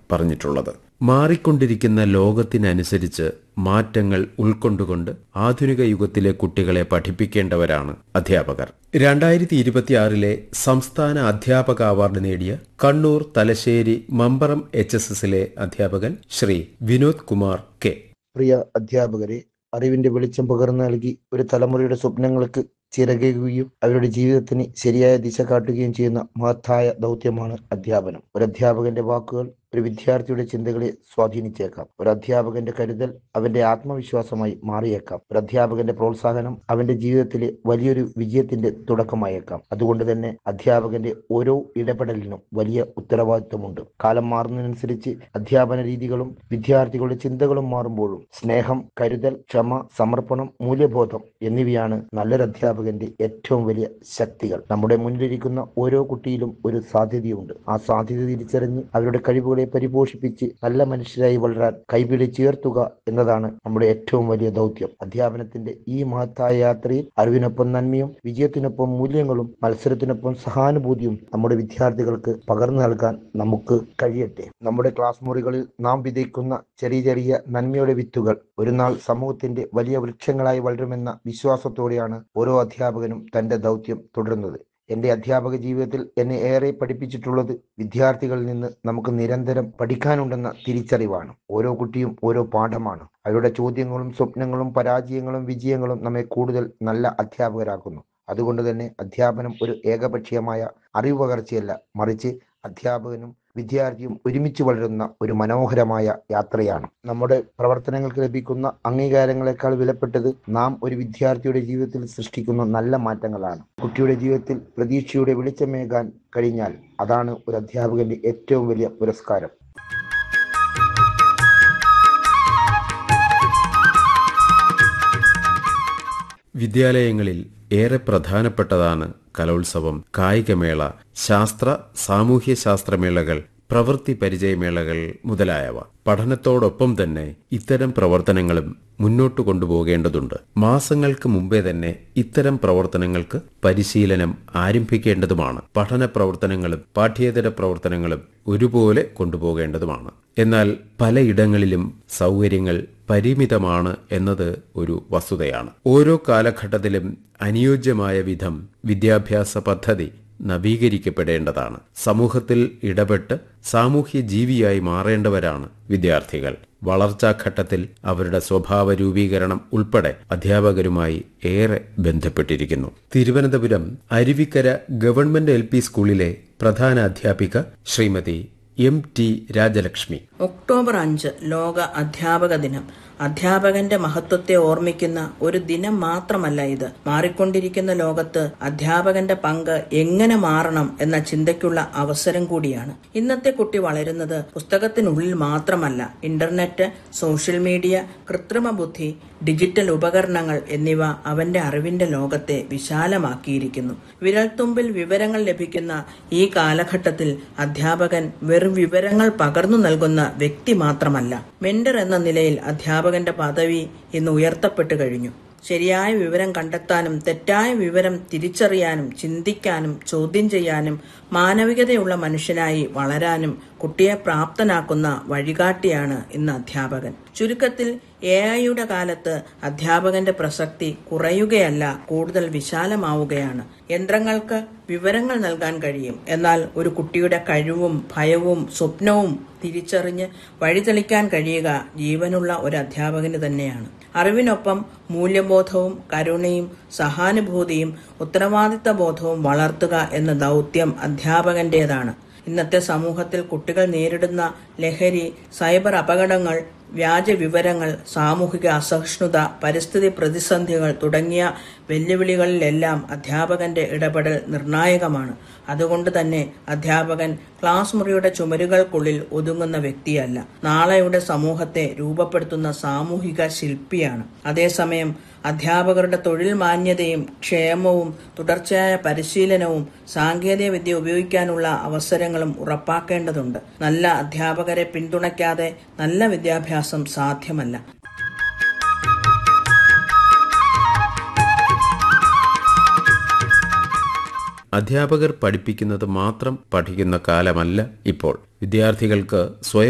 പറഞ്ഞിട്ടുള്ളത് മാറിക്കൊണ്ടിരിക്കുന്ന ലോകത്തിനനുസരിച്ച് മാറ്റങ്ങൾ ഉൾക്കൊണ്ടുകൊണ്ട് ആധുനിക യുഗത്തിലെ കുട്ടികളെ പഠിപ്പിക്കേണ്ടവരാണ് അധ്യാപകർ രണ്ടായിരത്തി ഇരുപത്തിയാറിലെ സംസ്ഥാന അധ്യാപക അവാർഡ് നേടിയ കണ്ണൂർ തലശ്ശേരി മമ്പറം എച്ച് എസ് എസിലെ അധ്യാപകൻ ശ്രീ വിനോദ് കുമാർ കെ പ്രിയ അധ്യാപകരെ അറിവിന്റെ വെളിച്ചം പകർന്നു നൽകി ഒരു തലമുറയുടെ സ്വപ്നങ്ങൾക്ക് ചിറകുകയും അവരുടെ ജീവിതത്തിന് ശരിയായ ദിശ കാട്ടുകയും ചെയ്യുന്ന മഹത്തായ ദൗത്യമാണ് അധ്യാപനം ഒരു അധ്യാപകന്റെ വാക്കുകൾ ഒരു വിദ്യാർത്ഥിയുടെ ചിന്തകളെ സ്വാധീനിച്ചേക്കാം ഒരു അധ്യാപകന്റെ കരുതൽ അവന്റെ ആത്മവിശ്വാസമായി മാറിയേക്കാം ഒരു അധ്യാപകന്റെ പ്രോത്സാഹനം അവന്റെ ജീവിതത്തിലെ വലിയൊരു വിജയത്തിന്റെ തുടക്കമായേക്കാം അതുകൊണ്ട് തന്നെ അധ്യാപകന്റെ ഓരോ ഇടപെടലിനും വലിയ ഉത്തരവാദിത്വമുണ്ട് കാലം മാറുന്നതിനനുസരിച്ച് അധ്യാപന രീതികളും വിദ്യാർത്ഥികളുടെ ചിന്തകളും മാറുമ്പോഴും സ്നേഹം കരുതൽ ക്ഷമ സമർപ്പണം മൂല്യബോധം എന്നിവയാണ് നല്ലൊരു അധ്യാപകന്റെ ഏറ്റവും വലിയ ശക്തികൾ നമ്മുടെ മുന്നിലിരിക്കുന്ന ഓരോ കുട്ടിയിലും ഒരു സാധ്യതയുണ്ട് ആ സാധ്യത തിരിച്ചറിഞ്ഞ് അവരുടെ കഴിവുകളെ പരിപോഷിപ്പിച്ച് നല്ല മനുഷ്യരായി വളരാൻ കൈപിടിച്ചുയർത്തുക എന്നതാണ് നമ്മുടെ ഏറ്റവും വലിയ ദൗത്യം അധ്യാപനത്തിന്റെ ഈ മഹത്തായ യാത്രയിൽ അറിവിനൊപ്പം നന്മയും വിജയത്തിനൊപ്പം മൂല്യങ്ങളും മത്സരത്തിനൊപ്പം സഹാനുഭൂതിയും നമ്മുടെ വിദ്യാർത്ഥികൾക്ക് പകർന്നു നൽകാൻ നമുക്ക് കഴിയട്ടെ നമ്മുടെ ക്ലാസ് മുറികളിൽ നാം വിതയ്ക്കുന്ന ചെറിയ ചെറിയ നന്മയുടെ വിത്തുകൾ ഒരു നാൾ സമൂഹത്തിന്റെ വലിയ വൃക്ഷങ്ങളായി വളരുമെന്ന വിശ്വാസത്തോടെയാണ് ഓരോ അധ്യാപകനും തന്റെ ദൗത്യം തുടരുന്നത് എന്റെ അധ്യാപക ജീവിതത്തിൽ എന്നെ ഏറെ പഠിപ്പിച്ചിട്ടുള്ളത് വിദ്യാർത്ഥികളിൽ നിന്ന് നമുക്ക് നിരന്തരം പഠിക്കാനുണ്ടെന്ന തിരിച്ചറിവാണ് ഓരോ കുട്ടിയും ഓരോ പാഠമാണ് അവരുടെ ചോദ്യങ്ങളും സ്വപ്നങ്ങളും പരാജയങ്ങളും വിജയങ്ങളും നമ്മെ കൂടുതൽ നല്ല അധ്യാപകരാക്കുന്നു അതുകൊണ്ട് തന്നെ അധ്യാപനം ഒരു ഏകപക്ഷീയമായ അറിവ് പകർച്ചയല്ല മറിച്ച് അധ്യാപകനും വിദ്യാർത്ഥിയും ഒരുമിച്ച് വളരുന്ന ഒരു മനോഹരമായ യാത്രയാണ് നമ്മുടെ പ്രവർത്തനങ്ങൾക്ക് ലഭിക്കുന്ന അംഗീകാരങ്ങളെക്കാൾ വിലപ്പെട്ടത് നാം ഒരു വിദ്യാർത്ഥിയുടെ ജീവിതത്തിൽ സൃഷ്ടിക്കുന്ന നല്ല മാറ്റങ്ങളാണ് കുട്ടിയുടെ ജീവിതത്തിൽ പ്രതീക്ഷയുടെ വെളിച്ചമേകാൻ കഴിഞ്ഞാൽ അതാണ് ഒരു അധ്യാപകന്റെ ഏറ്റവും വലിയ പുരസ്കാരം വിദ്യാലയങ്ങളിൽ ഏറെ പ്രധാനപ്പെട്ടതാണ് കലോത്സവം കായികമേള ശാസ്ത്ര സാമൂഹ്യ ശാസ്ത്രമേളകൾ പ്രവൃത്തി പരിചയമേളകൾ മുതലായവ പഠനത്തോടൊപ്പം തന്നെ ഇത്തരം പ്രവർത്തനങ്ങളും മുന്നോട്ട് കൊണ്ടുപോകേണ്ടതുണ്ട് മാസങ്ങൾക്ക് മുമ്പേ തന്നെ ഇത്തരം പ്രവർത്തനങ്ങൾക്ക് പരിശീലനം ആരംഭിക്കേണ്ടതുമാണ് പഠന പ്രവർത്തനങ്ങളും പാഠ്യേതര പ്രവർത്തനങ്ങളും ഒരുപോലെ കൊണ്ടുപോകേണ്ടതുമാണ് എന്നാൽ പലയിടങ്ങളിലും സൗകര്യങ്ങൾ പരിമിതമാണ് എന്നത് ഒരു വസ്തുതയാണ് ഓരോ കാലഘട്ടത്തിലും അനുയോജ്യമായ വിധം വിദ്യാഭ്യാസ പദ്ധതി നവീകരിക്കപ്പെടേണ്ടതാണ് സമൂഹത്തിൽ ഇടപെട്ട് സാമൂഹ്യ ജീവിയായി മാറേണ്ടവരാണ് വിദ്യാർത്ഥികൾ വളർച്ചാഘട്ടത്തിൽ അവരുടെ സ്വഭാവ രൂപീകരണം ഉൾപ്പെടെ അധ്യാപകരുമായി ഏറെ ബന്ധപ്പെട്ടിരിക്കുന്നു തിരുവനന്തപുരം അരുവിക്കര ഗവൺമെന്റ് എൽ സ്കൂളിലെ പ്രധാന അധ്യാപിക Shrimati M T Rajalakshmi October അഞ്ച് ലോക അധ്യാപക ദിനം അധ്യാപകന്റെ മഹത്വത്തെ ഓർമ്മിക്കുന്ന ഒരു ദിനം മാത്രമല്ല ഇത് മാറിക്കൊണ്ടിരിക്കുന്ന ലോകത്ത് അധ്യാപകന്റെ പങ്ക് എങ്ങനെ മാറണം എന്ന ചിന്തയ്ക്കുള്ള അവസരം കൂടിയാണ് ഇന്നത്തെ കുട്ടി വളരുന്നത് പുസ്തകത്തിനുള്ളിൽ മാത്രമല്ല ഇന്റർനെറ്റ് സോഷ്യൽ മീഡിയ കൃത്രിമ ബുദ്ധി ഡിജിറ്റൽ ഉപകരണങ്ങൾ എന്നിവ അവന്റെ അറിവിന്റെ ലോകത്തെ വിശാലമാക്കിയിരിക്കുന്നു വിരൽത്തുമ്പിൽ വിവരങ്ങൾ ലഭിക്കുന്ന ഈ കാലഘട്ടത്തിൽ അധ്യാപകൻ വെറും വിവരങ്ങൾ പകർന്നു നൽകുന്ന വ്യക്തി മാത്രമല്ല മെന്റർ എന്ന നിലയിൽ അധ്യാപകന്റെ പദവി ഇന്ന് ഉയർത്തപ്പെട്ടു കഴിഞ്ഞു ശരിയായ വിവരം കണ്ടെത്താനും തെറ്റായ വിവരം തിരിച്ചറിയാനും ചിന്തിക്കാനും ചോദ്യം ചെയ്യാനും മാനവികതയുള്ള മനുഷ്യനായി വളരാനും കുട്ടിയെ പ്രാപ്തനാക്കുന്ന വഴികാട്ടിയാണ് ഇന്ന് അധ്യാപകൻ ചുരുക്കത്തിൽ എ ഐയുടെ കാലത്ത് അധ്യാപകന്റെ പ്രസക്തി കുറയുകയല്ല കൂടുതൽ വിശാലമാവുകയാണ് യന്ത്രങ്ങൾക്ക് വിവരങ്ങൾ നൽകാൻ കഴിയും എന്നാൽ ഒരു കുട്ടിയുടെ കഴിവും ഭയവും സ്വപ്നവും തിരിച്ചറിഞ്ഞ് വഴിതെളിക്കാൻ കഴിയുക ജീവനുള്ള ഒരു അധ്യാപകന് തന്നെയാണ് അറിവിനൊപ്പം മൂല്യബോധവും കരുണയും സഹാനുഭൂതിയും ഉത്തരവാദിത്ത ബോധവും വളർത്തുക എന്ന ദൗത്യം അധ്യാപകന്റേതാണ് ഇന്നത്തെ സമൂഹത്തിൽ കുട്ടികൾ നേരിടുന്ന ലഹരി സൈബർ അപകടങ്ങൾ വ്യാജ വിവരങ്ങൾ സാമൂഹിക അസഹിഷ്ണുത പരിസ്ഥിതി പ്രതിസന്ധികൾ തുടങ്ങിയ വെല്ലുവിളികളിലെല്ലാം അധ്യാപകന്റെ ഇടപെടൽ നിർണായകമാണ് അതുകൊണ്ട് തന്നെ അധ്യാപകൻ ക്ലാസ് മുറിയുടെ ചുമരുകൾക്കുള്ളിൽ ഒതുങ്ങുന്ന വ്യക്തിയല്ല നാളെയുടെ സമൂഹത്തെ രൂപപ്പെടുത്തുന്ന സാമൂഹിക ശില്പിയാണ് അതേസമയം അധ്യാപകരുടെ തൊഴിൽ മാന്യതയും ക്ഷേമവും തുടർച്ചയായ പരിശീലനവും സാങ്കേതിക വിദ്യ ഉപയോഗിക്കാനുള്ള അവസരങ്ങളും ഉറപ്പാക്കേണ്ടതുണ്ട് നല്ല അധ്യാപകരെ പിന്തുണയ്ക്കാതെ നല്ല വിദ്യാഭ്യാസം സാധ്യമല്ല അധ്യാപകർ പഠിപ്പിക്കുന്നത് മാത്രം പഠിക്കുന്ന കാലമല്ല ഇപ്പോൾ വിദ്യാർത്ഥികൾക്ക് സ്വയം